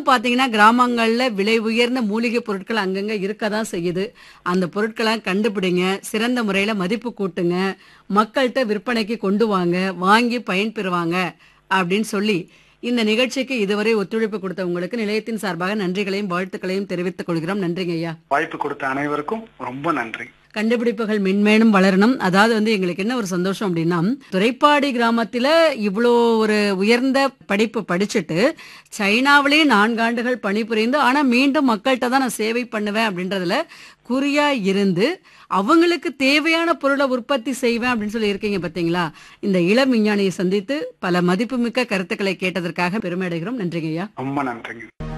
இன்னும் பாத்தீங்கன்னா கிராமங்கள்ல விலை உயர்ந்த மூலிகை பொருட்கள் அங்கங்க இருக்க தான் செய்யுது அந்த பொருட்களை கண்டுபிடிங்க சிறந்த முறையில மதிப்பு கூட்டுங்க மக்கள்கிட்ட விற்பனைக்கு கொண்டு வாங்க வாங்கி பயன்பெறுவாங்க அப்படின்னு சொல்லி இந்த நிகழ்ச்சிக்கு இதுவரை ஒத்துழைப்பு கொடுத்த உங்களுக்கு நிலையத்தின் சார்பாக நன்றிகளையும் வாழ்த்துக்களையும் தெரிவித்துக் கொள்கிறோம் நன்றிங்க ஐயா வாய்ப்பு கொடுத்த அனைவருக்கும் ரொம்ப நன்றி கண்டுபிடிப்புகள் மென்மேலும் வளரணும் அதாவது வந்து எங்களுக்கு என்ன ஒரு சந்தோஷம் அப்படின்னா துறைப்பாடி கிராமத்துல இவ்வளோ ஒரு உயர்ந்த படிப்பு படிச்சுட்டு சைனாவிலேயே நான்காண்டுகள் பணிபுரிந்து ஆனா மீண்டும் மக்கள்கிட்ட தான் நான் சேவை பண்ணுவேன் அப்படின்றதுல குறியா இருந்து அவங்களுக்கு தேவையான பொருளை உற்பத்தி செய்வேன் அப்படின்னு சொல்லி இருக்கீங்க பாத்தீங்களா இந்த இளம் விஞ்ஞானியை சந்தித்து பல மதிப்புமிக்க கருத்துக்களை கேட்டதற்காக பெருமை அடைகிறோம் நன்றிங்க ஐயா ரொம்ப நன்றிங்க